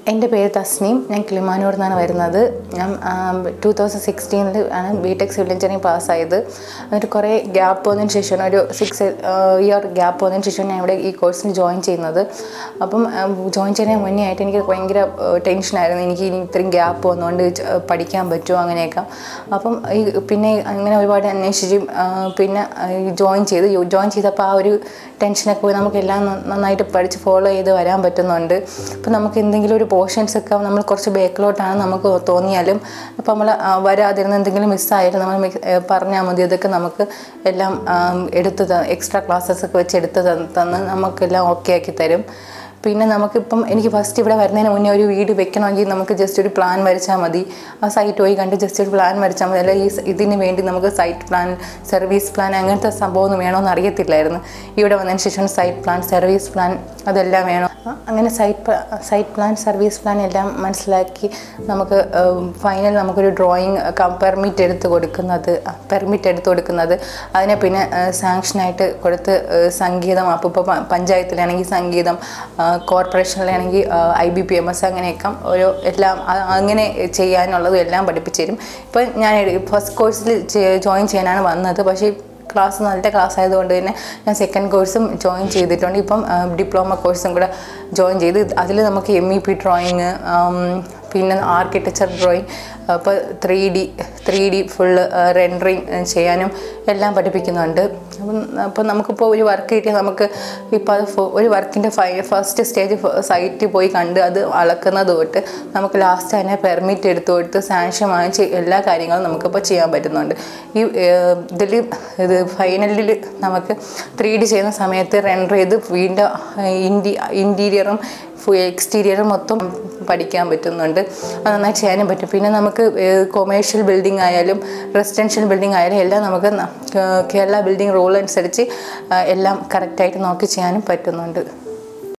എൻ്റെ പേര് തസ്നീം ഞാൻ കിളിമാനൂർ നിന്നാണ് വരുന്നത് ഞാൻ ടു തൗസൻഡ് സിക്സ്റ്റീനിൽ ആണ് ബി ടെക് സിവിൽ എഞ്ചിനീയറിംഗ് പാസ്സായത് എന്നിട്ട് കുറേ ഗ്യാപ്പ് വന്നതിന് ശേഷമാണ് ഒരു സിക്സ് ഇയർ ഗ്യാപ്പ് വന്നതിന് ശേഷം ഞാൻ ഇവിടെ ഈ കോഴ്സിന് ജോയിൻ ചെയ്യുന്നത് അപ്പം ജോയിൻ ചെയ്യുന്നതിന് മുന്നേ ആയിട്ട് എനിക്ക് ഭയങ്കര ടെൻഷനായിരുന്നു എനിക്ക് ഇനി ഇത്രയും ഗ്യാപ്പ് വന്നുകൊണ്ട് ച- പഠിക്കാൻ പറ്റുമോ അങ്ങനെയൊക്കെ അപ്പം ഈ പിന്നെ അങ്ങനെ ഒരുപാട് അന്വേഷിച്ച് ആ, പിന്നെ ജോയിൻ ചെയ്ത് ജോയിൻ ചെയ്തപ്പോൾ ആ ഒരു ടെൻഷനൊക്കെ പോയി നമുക്കെല്ലാം ന- നന്നായിട്ട് പഠിച്ച് ഫോളോ ചെയ്ത് വരാൻ പറ്റുന്നുണ്ട് ഇപ്പം നമുക്ക് എന്തെങ്കിലും ഒരു പോർഷൻസ് ഒക്കെ നമ്മൾ കുറച്ച് ബാക്കിലോട്ടാണ് നമുക്ക് തോന്നിയാലും ഇപ്പം നമ്മൾ വരാതിരുന്ന എന്തെങ്കിലും മിസ്സായാലും നമ്മൾ മിക്സ്- ഏ, പറഞ്ഞാൽ മതി അതൊക്കെ നമുക്ക് എല്ലാം ആം, എടുത്ത് എക്സ്ട്രാ ക്ലാസ്സസ് ഒക്കെ വെച്ച് എടുത്ത് തന്ന് തന്ന് നമുക്കെല്ലാം ഓക്കെ ആക്കി തരും പിന്നെ നമുക്കിപ്പം എനിക്ക് ഫസ്റ്റ് ഇവിടെ വരുന്നതിന് മുന്നേ ഒരു വീട് വെക്കണമെങ്കിൽ നമുക്ക് ജസ്റ്റ് ഒരു പ്ലാൻ വരച്ചാൽ മതി ആ സൈറ്റ് പോയി കണ്ട് ജസ്റ്റ് ഒരു പ്ലാൻ വരച്ചാൽ മതി അല്ല ഈ സ- ഇതിന് വേണ്ടി നമുക്ക് സൈറ്റ് പ്ലാൻ സർവീസ് പ്ലാൻ അങ്ങനത്തെ സംഭവമൊന്നും വേണമെന്ന് അറിയത്തില്ലായിരുന്നു ഇവിടെ വന്നതിന് ശേഷം സൈറ്റ് പ്ലാൻ സർവീസ് പ്ലാൻ അതെല്ലാം വേണം അ- അങ്ങനെ site site plan service plan എല്ലാം മനസ്സിലാക്കി നമുക്ക് ഫൈനൽ നമുക്കൊരു ഡ്രോയിങ് പെർമിറ്റ് എടുത്ത് കൊടുക്കുന്നത് പെർമിറ്റ് എടുത്ത് കൊടുക്കുന്നത് അതിനെ പിന്നെ സാങ്ഷനായിട്ട് കൊടുത്ത് ഏഹ്, സംഗീതം അപ്പോൾ ഇപ്പോൾ പഞ്ചായത്തിലാണെങ്കിൽ സംഗീതം ആ, കോർപ്പറേഷനിലാണെങ്കിൽ I B P M S അങ്ങനെയൊക്കെ ഓരോ എല്ലാം അ- അങ്ങനെ ചെയ്യാനുള്ളതും എല്ലാം പഠിപ്പിച്ചു തരും ഇപ്പം ഞാൻ ഫസ്റ്റ് കോഴ്സിൽ ജോയിൻ ചെയ്യാനാണ് വന്നത് പക്ഷേ ക്ലാസ് നല്ല ക്ലാസ് ആയതുകൊണ്ട് തന്നെ ഞാൻ സെക്കൻഡ് കോഴ്സും ജോയിൻ ചെയ്തിട്ടുണ്ട് ഇപ്പം ഡിപ്ലോമ കോഴ്സും കൂടെ ജോയിൻ ചെയ്ത് അതിൽ നമുക്ക് എം ഇ പി ഡ്രോയിങ് പിന്നെ ആർക്കിടെക്ചർ ഡ്രോയിങ് അപ്പോൾ three D three D full rendering ചെയ്യാനും എല്ലാം പഠിപ്പിക്കുന്നുണ്ട് അപ്പം അപ്പോൾ നമുക്കിപ്പോൾ ഒരു വർക്ക് കിട്ടിയാൽ നമുക്ക് ഇപ്പോൾ അത് ഫു- ഒരു വർക്കിൻ്റെ ഫൈ ഫസ്റ്റ് സ്റ്റേജ് സൈറ്റിൽ പോയി കണ്ട് അത് അളക്കുന്നത് തൊട്ട് നമുക്ക് ലാസ്റ്റ് അതിനെ പെർമിറ്റ് എടുത്തു കൊടുത്ത് സാങ്ഷൻ വാങ്ങിച്ച് എല്ലാ കാര്യങ്ങളും നമുക്കിപ്പോൾ ചെയ്യാൻ പറ്റുന്നുണ്ട് ഈ ഇതിൽ ഇത് ഫൈനലിൽ നമുക്ക് ത്രീ ഡി ചെയ്യുന്ന സമയത്ത് റെൻഡർ ചെയ്ത് വീണ്ടും ഇൻറ്റി ഇൻറ്റീരിയറും എക്സ്റ്റീരിയറും മൊത്തം പഠിക്കാൻ പറ്റുന്നുണ്ട് അത് നന്നായി ചെയ്യാനും പറ്റും പിന്നെ നമുക്ക് കൊമേഴ്ഷ്യൽ ബിൽഡിംഗ് ആയാലും റെസിഡൻഷ്യൽ ബിൽഡിംഗ് ആയാലും എല്ലാം നമുക്ക് ന- കേരള ബിൽഡിംഗ് റൂൾ അനുസരിച്ച് ആ, എല്ലാം കറക്റ്റായിട്ട് നോക്കി ചെയ്യാനും പറ്റുന്നുണ്ട്